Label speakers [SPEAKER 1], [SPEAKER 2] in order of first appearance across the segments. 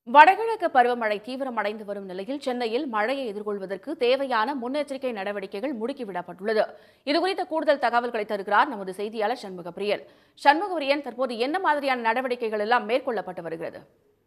[SPEAKER 1] வடகிழக்கு பருவமழை தீவிரமடைந்து வரும் நிலையில் சென்னையில் மழையை எதிர்கொள்வதற்கு தேவையான முன்னெச்சரிக்கை நடவடிக்கைகள் முடுக்கிவிடப்பட்டுள்ளது இதுகுறித்த கூடுதல் தகவல்களை தருகிறார் நமது செய்தியாளர் சண்முகப்பிரியன் சண்முகப்பிரியன் தற்போது என்ன மாதிரியான நடவடிக்கைகள் எல்லாம் மேற்கொள்ளப்பட்டு வருகிறது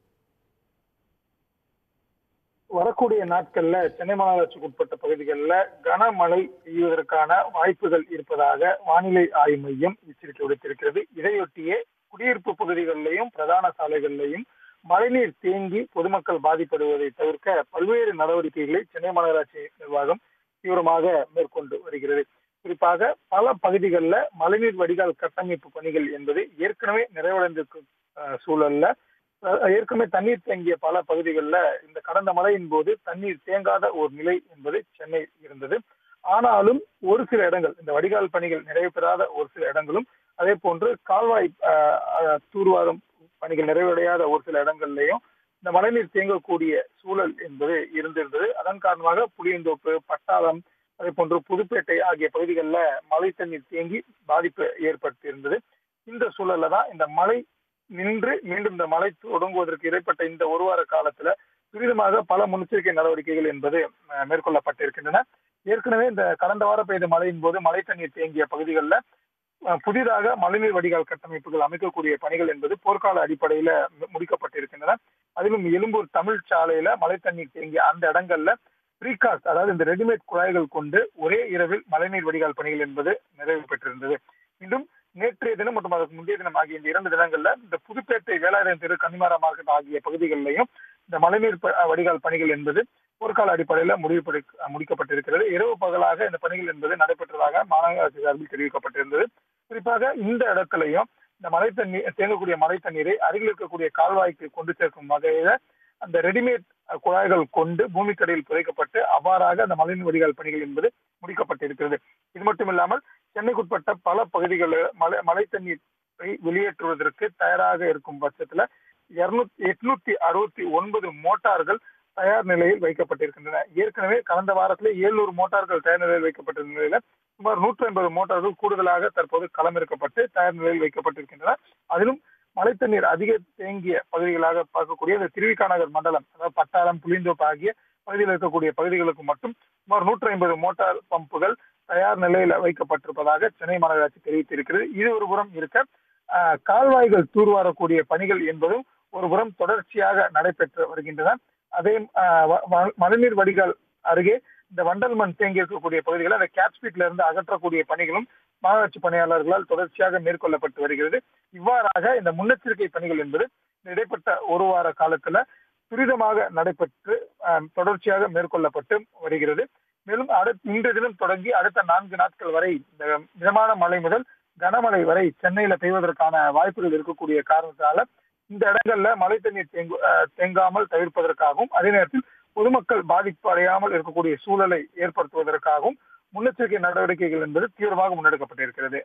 [SPEAKER 2] வரக்கூடிய நாட்கள்ல சென்னை மாநகராட்சிக்கு உட்பட்ட பகுதிகளில் கனமழை பெய்வதற்கான வாய்ப்புகள் இருப்பதாக வானிலை ஆய்வு மையம் எச்சரிக்கை விடுத்திருக்கிறது இதையொட்டியே குடியிருப்பு பகுதிகளிலையும் பிரதான சாலைகளிலையும் மழைநீர் தேங்கி பொதுமக்கள் பாதிப்படுவதை தவிர்க்க பல்வேறு நடவடிக்கைகளை சென்னை மாநகராட்சி நிர்வாகம் தீவிரமாக மேற்கொண்டு வருகிறது குறிப்பாக பல பகுதிகளில் மழைநீர் வடிகால் கட்டமைப்பு பணிகள் என்பது ஏற்கனவே நிறைவடைந்திருக்கும் அஹ், சூழல்ல அஹ், ஏற்கனவே தண்ணீர் தேங்கிய பல பகுதிகளில் இந்த கடந்த மழையின் போது தண்ணீர் தேங்காத ஒரு நிலை என்பது சென்னை இருந்தது ஆனாலும் ஒரு சில இடங்கள் இந்த வடிகால் பணிகள் நிறைவு பெறாத ஒரு சில இடங்களும் அதே போன்று கால்வாய் அஹ், அஹ், தூர்வாரும் பணிகள் நிறைவடையாத ஒரு சில இடங்கள்லையும் இந்த மழைநீர் தேங்கக்கூடிய சூழல் என்பது இருந்திருந்தது அதன் காரணமாக புளியந்தோப்பு பட்டாளம் அதே போன்று புதுப்பேட்டை ஆகிய பகுதிகளில் மழை தண்ணீர் தேங்கி பாதிப்பு ஏற்பட்டு இருந்தது இந்த சூழல்ல தான் இந்த மழை நின்று மீண்டும் இந்த மழை தொடங்குவதற்கு இடைப்பட்ட இந்த ஒரு வார காலத்துல துரிதமாக பல முன்னெச்சரிக்கை நடவடிக்கைகள் என்பது அஹ், மேற்கொள்ளப்பட்டிருக்கின்றன ஏற்கனவே இந்த கடந்த வாரம் பெய்த மழையின் போது மழை தண்ணீர் தேங்கிய பகுதிகளில் அஹ், புதிதாக மழைநீர் வடிகால் கட்டமைப்புகள் அமைக்கக்கூடிய பணிகள் என்பது போர்க்கால அடிப்படையில மு- முடிக்கப்பட்டிருக்கின்றன அதிலும் எழும்பூர் தமிழ் சாலையில மழை தண்ணீர் தேங்கிய அந்த இடங்கள்ல ப்ரீகாஸ்ட் அதாவது இந்த ரெடிமேட் குழாய்கள் கொண்டு ஒரே இரவில் மழைநீர் வடிகால் பணிகள் என்பது நிறைவு பெற்றிருந்தது மீண்டும் நேற்றைய தினம் மற்றும் அதற்கு முந்தைய தினம் ஆகிய இந்த இரண்டு தினங்கள்ல இந்த புதுப்பேட்டை வேலாயுதம் தெரு கன்னிமாரா மார்க்கெட் ஆகிய பகுதிகளிலையும் இந்த மழைநீர் ப- வடிகால் பணிகள் என்பது போர்க்கால அடிப்படையில முடிவு முடிக்கப்பட்டிருக்கிறது இரவு பகலாக இந்த பணிகள் என்பது நடைபெற்றதாக மாநகராட்சி சார்பில் தெரிவிக்கப்பட்டிருந்தது குறிப்பாக இந்த இடத்துலையும் இந்த மழை தண்ணீர் தேங்கக்கூடிய மழை தண்ணீரை அருகில் இருக்கக்கூடிய கால்வாய்க்கு கொண்டு சேர்க்கும் வகையில அந்த ரெடிமேட் அஹ், குழாய்கள் கொண்டு பூமிக்கடியில் புதைக்கப்பட்டு அவ்வாறாக அந்த மழைநீர் வடிகால் பணிகள் என்பது முடிக்கப்பட்டிருக்கிறது இது மட்டும் இல்லாமல் சென்னைக்குட்பட்ட பல பகுதிகளில் மழை மழை தண்ணீரை வெளியேற்றுவதற்கு தயாராக இருக்கும் பட்சத்துல இருநூத்தி எட்நூத்தி அறுபத்தி ஒன்பது மோட்டார்கள் தயார் நிலையில் வைக்கப்பட்டிருக்கின்றன ஏற்கனவே கடந்த வாரத்தில் 700 மோட்டார்கள் தயார் நிலையில் வைக்கப்பட்டிருந்த நிலையில சுமார் நூற்றி ஐம்பது மோட்டார்கள் கூடுதலாக தற்போது களமிறக்கப்பட்டு தயார் நிலையில் வைக்கப்பட்டிருக்கின்றன அதிலும் மழை தண்ணீர் அதிக தேங்கிய பகுதிகளாக பார்க்கக்கூடிய இந்த திருவிக்கா நகர் மண்டலம் அதாவது பட்டாளம் புளிந்தோப்பு ஆகிய பகுதியில் இருக்கக்கூடிய பகுதிகளுக்கு மட்டும் சுமார் நூற்றி ஐம்பது மோட்டார் பம்புகள் தயார் நிலையில் வைக்கப்பட்டிருப்பதாக சென்னை மாநகராட்சி தெரிவித்திருக்கிறது இது ஒரு புறம் இருக்க ஆஹ், கால்வாய்கள் தூர்வாரக்கூடிய பணிகள் என்பதும் ஒரு புறம் தொடர்ச்சியாக நடைபெற்று வருகின்றன அதே ஆஹ், வ- வ- மழைநீர் வடிகால் அருகே இந்த வண்டல் மண் தேங்கி இருக்கக்கூடிய பகுதிகளை அந்த கேப்ஸ்பீட்ல இருந்து அகற்றக்கூடிய பணிகளும் மாநகராட்சி பணியாளர்களால் தொடர்ச்சியாக மேற்கொள்ளப்பட்டு வருகிறது இவ்வாறாக இந்த முன்னெச்சரிக்கை பணிகள் என்பது இந்த இடைப்பட்ட ஒரு வார காலத்துல துரிதமாக நடைபெற்று ஆஹ், தொடர்ச்சியாக மேற்கொள்ளப்பட்டு வருகிறது மேலும் அடுத்த இன்றைய தினம் தொடங்கி அடுத்த நான்கு நாட்கள் வரை இந்த மிதமான மழை முதல் கனமழை வரை சென்னையில பெய்வதற்கான வாய்ப்புகள் இருக்கக்கூடிய காரணத்தால இந்த இடங்கள்ல மழை தண்ணீர் தேங்கு ஆஹ், தேங்காமல் தவிர்ப்பதற்காகவும் அதே நேரத்தில் பொதுமக்கள் பாதிப்பு அடையாமல் இருக்கக்கூடிய சூழலை ஏற்படுத்துவதற்காகவும் முன்னெச்சரிக்கை நடவடிக்கைகள் என்பது தீவிரமாக முன்னெடுக்கப்பட்டிருக்கிறது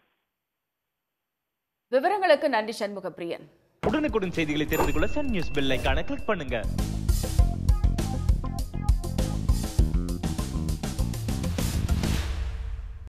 [SPEAKER 1] விவரங்களுக்கு நன்றி சண்முகப்பிரியன்
[SPEAKER 3] உடனுக்குடன் செய்திகளை தெரிந்து கொள்ள சன் நியூஸ் பெல் ஐகானை கிளிக் பண்ணுங்க